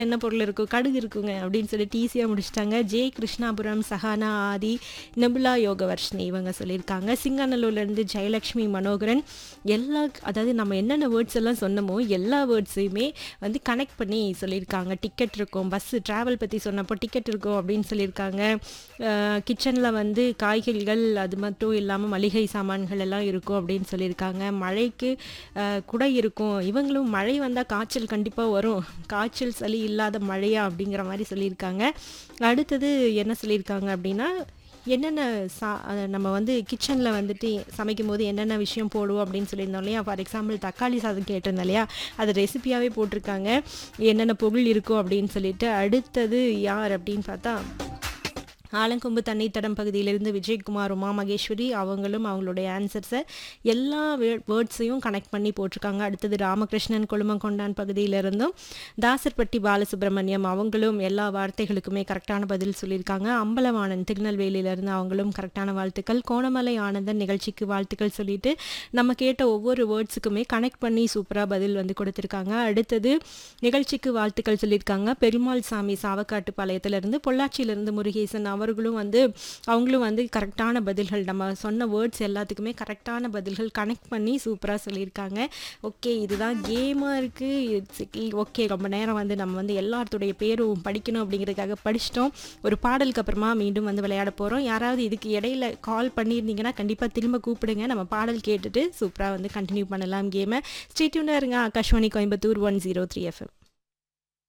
என்ன பொருள் இருக்கும் கடுகு இருக்குங்க அப்படின்னு சொல்லிட்டு ஈஸியாக முடிச்சிட்டாங்க ஜே கிருஷ்ணாபுரம் சஹானா ஆதி நபுலா யோகவர்ஷினி இவங்க சொல்லியிருக்காங்க சிங்காநல்லூர்லேருந்து ஜெயலக்ஷ்மி மனோகரன் எல்லா அதாவது நம்ம என்னென்ன வேர்ட்ஸ் எல்லாம் சொன்னமோ எல்லா வேர்ட்ஸையுமே வந்து கனெக்ட் பண்ணி சொல்லியிருக்காங்க டிக்கெட் இருக்கும் பஸ்ஸு ட்ராவல் பற்றி சொன்னப்போ டிக்கெட் இருக்கும் அப்படின்னு சொல்லியிருக்காங்க கிச்சனில் வந்து காய்கறிகள் அது மட்டும் இல்லாமல் மளிகை சாமான்கள் எல்லாம் இருக்கும் அப்படின்னு சொல்லியிருக்காங்க மழைக்கு அஹ், குடை இருக்கும் இவங்களும் மழை வந்தால் காய்ச்சல் கண்டிப்பாக வரும் காய்ச்சல் சளி இல்லாத மழையா அப்படிங்கிற மாதிரி சொல்லியிருக்காங்க அடுத்தது என்ன சொல்லியிருக்காங்க அப்படின்னா என்னென்ன சா அஹ் நம்ம வந்து கிச்சனில் வந்துட்டு சமைக்கும் போது என்னென்ன விஷயம் போடுவோம் அப்படின்னு சொல்லியிருந்தோம் இல்லையா ஃபார் எக்ஸாம்பிள் தக்காளி சாதம் கேட்டிருந்தோம் இல்லையா அது ரெசிபியாகவே போட்டிருக்காங்க என்னென்ன பொருள் இருக்கும் அப்படின்னு சொல்லிட்டு அடுத்தது யார் அப்படின்னு பார்த்தா ஆலங்கொம்பு தண்ணீர்த்தடம் பகுதியிலிருந்து விஜயகுமார் உமா மகேஸ்வரி அவங்களும் அவங்களுடைய ஆன்சர்ஸை எல்லா வேர்ட்ஸையும் கனெக்ட் பண்ணி போட்டிருக்காங்க அடுத்தது ராமகிருஷ்ணன் கொழுமங்கொண்டான் பகுதியிலிருந்தும் தாசர்பட்டி பாலசுப்ரமணியம் அவங்களும் எல்லா வார்த்தைகளுக்குமே கரெக்டான பதில் சொல்லியிருக்காங்க அம்பலவாணன் திருநெல்வேலியிலிருந்து அவங்களும் கரெக்டான வாழ்த்துக்கள் கோணமலை ஆனந்தன் நிகழ்ச்சிக்கு வாழ்த்துக்கள் சொல்லிட்டு நம்ம கேட்ட ஒவ்வொரு வேர்ட்ஸுக்குமே கனெக்ட் பண்ணி சூப்பராக பதில் வந்து கொடுத்துருக்காங்க அடுத்தது நிகழ்ச்சிக்கு வாழ்த்துக்கள் சொல்லியிருக்காங்க பெருமாள் சாமி சாவக்காட்டு பாளையத்திலிருந்து பொள்ளாச்சியிலிருந்து முருகேசன் அவர்களும் வந்து அவங்களும் வந்து கரெக்டான பதில்கள் நம்ம சொன்ன வேர்ட்ஸ் எல்லாத்துக்குமே கரெக்டான பதில்கள் கனெக்ட் பண்ணி சூப்பராக சொல்லியிருக்காங்க ஓகே இதுதான் கேமாக இருக்குது ஓகே ரொம்ப நேரம் வந்து நம்ம வந்து எல்லாத்துடைய பேரும் படிக்கணும் அப்படிங்கிறதுக்காக படிச்சிட்டோம் ஒரு பாடலுக்கு அப்புறமா மீண்டும் வந்து விளையாட போகிறோம் யாராவது இதுக்கு இடையில கால் பண்ணியிருந்தீங்கன்னா கண்டிப்பாக திரும்ப கூப்பிடுங்க நம்ம பாடல் கேட்டுட்டு சூப்பராக வந்து கண்டினியூ பண்ணலாம் கேமை ஸ்டேட்யூனாக இருங்க Akashvani Coimbatore one zero three FM